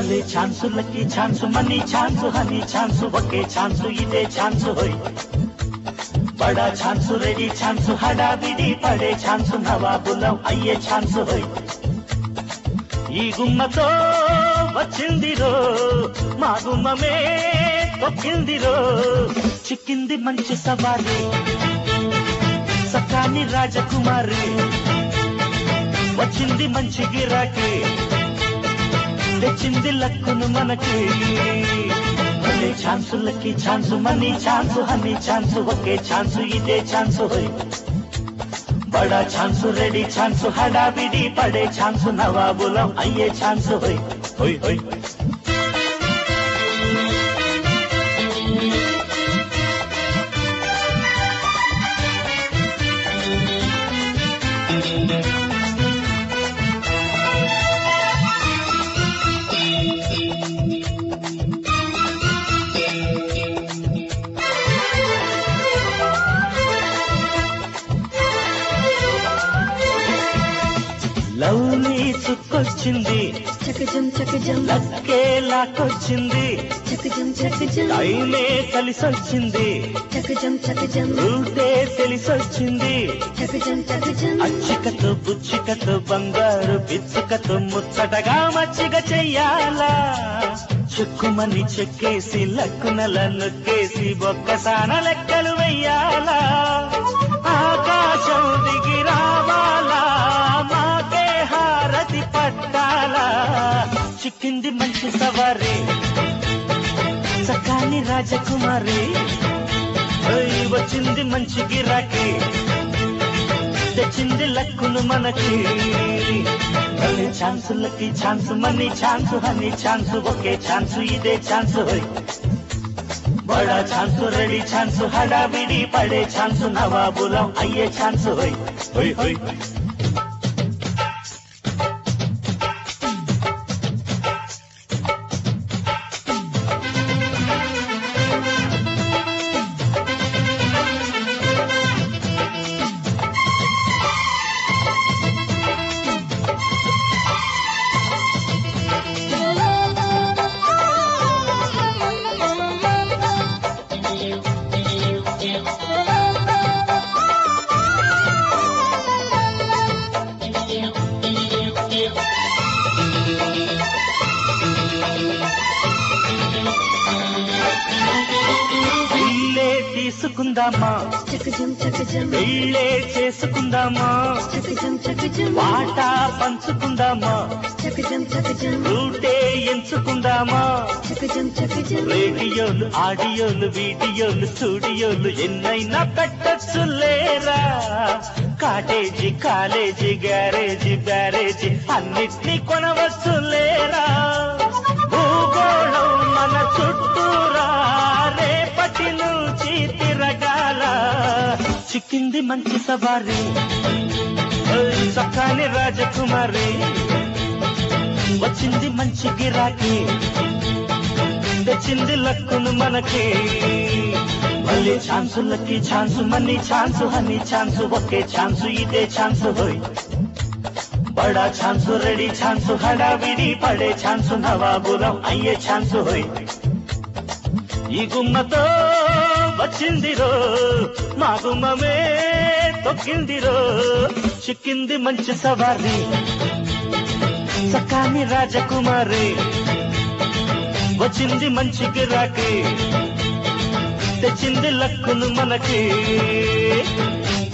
భలే chance lucky chance money chance honey chance ఒకే chance ఇదే ఛాన్సు హోయ్ బడా ఛాన్సు రెడీ ఛాన్సు హడావిడి పడే ఛాన్సు నవాబులం అయ్యే ఛాన్సు హోయ్ ఈ గుమ్మతో వచ్చిందిరో మా గుమ్మమే తొక్కిందిరో చిక్కింది మంచి సవారి సకాని రాజకుమారి వచ్చింది మంచి గిరాకీ తెచ్చింది లక్కును మనకి భలే ఛాన్సులకి chance money chance honey chance ఒకే ఛాన్సు ఇదే ఛాన్సు హోయ్ బడా ఛాన్సు రెడీ ఛాన్సు హడావిడి పడే ఛాన్సు నవాబులం అయ్యే ఛాన్సు హోయ్ హోయ్ హోయ్ లవ్లీ చుక్కొచ్చింది చకజం చకజం లక్కే లాక్కొచ్చింది చకజం చకజం టైమే కలిసొచ్చింది చకజం చకజం రూటే తెలిసొచ్చింది చకజం చకజం అచ్చికతో బుచ్చికతో బంగారు పిచ్చుకతో ముచ్చటగా మచ్చిగ చెయ్యాలా చెక్కుమని చెక్కేసి లక్కునల నొక్కేసి ఒక్కసాన లెక్కలు వెయ్యాలా ఆకాశం దిగి రావాలా మాకే హారతి పట్టాలా చిక్కింది మంచి సవారి సకాని రాజకుమారి ఓయ్ వచ్చింది మంచి గిరాకీ తెచ్చింది లక్కును మనకి భలే ఛాన్సులకి chance money chance honey chance ఒకే ఛాన్స్ ఇదే ఛాన్స్ హోయ్ బడా ఛాన్స్ రెడీ ఛాన్స్ హడావిడి పడే ఛాన్స్ నవాబులం అయ్యే ఛాన్స్ హోయ్ హోయ్ హోయ్ ఇల్లే తీసుకుందామా చకజం చకజం పెళ్ళే చేసుకుందామా చకజం చకజం వాటా పంచుకుందామా చకజం చకజం రూటే ఎంచుకుందామా చకజం చకజం రేడియోలు ఆడియోలు వీడియోలు స్టూడియోలు ఎన్నైనా పెట్టచ్చు లేరా కాటేజీ కాలేజీ గ్యారేజీ బ్యారేజీ అన్నిటినీ కొనవచ్చు లేరా భూగోళం మన చుట్టూరా రేపటి నుంచి తిరగాల చిక్కింది మంచి సవారి ఓయ్ సకాని రాజకుమారి వచ్చింది మంచి గిరాకీ తెచ్చింది లక్కును మనకి మళ్ళీ ఛాన్సులకి chance money chance honey chance ఒకే ఛాన్సు ఇదే ఛాన్సు హోయ్ బడా ఛాన్సు రెడీ ఛాన్సు హడావిడి పడే ఛాన్సు నవాబులం అయ్యే ఛాన్సు హోయ్ ఈ గుమ్మతో వచ్చిందిరో మా గుమ్మమే తొక్కిందిరో చిక్కింది మంచి సవారి సకాని రాజకుమారి వచ్చింది మంచి గిరాకీ తెచ్చింది లక్కును మనకి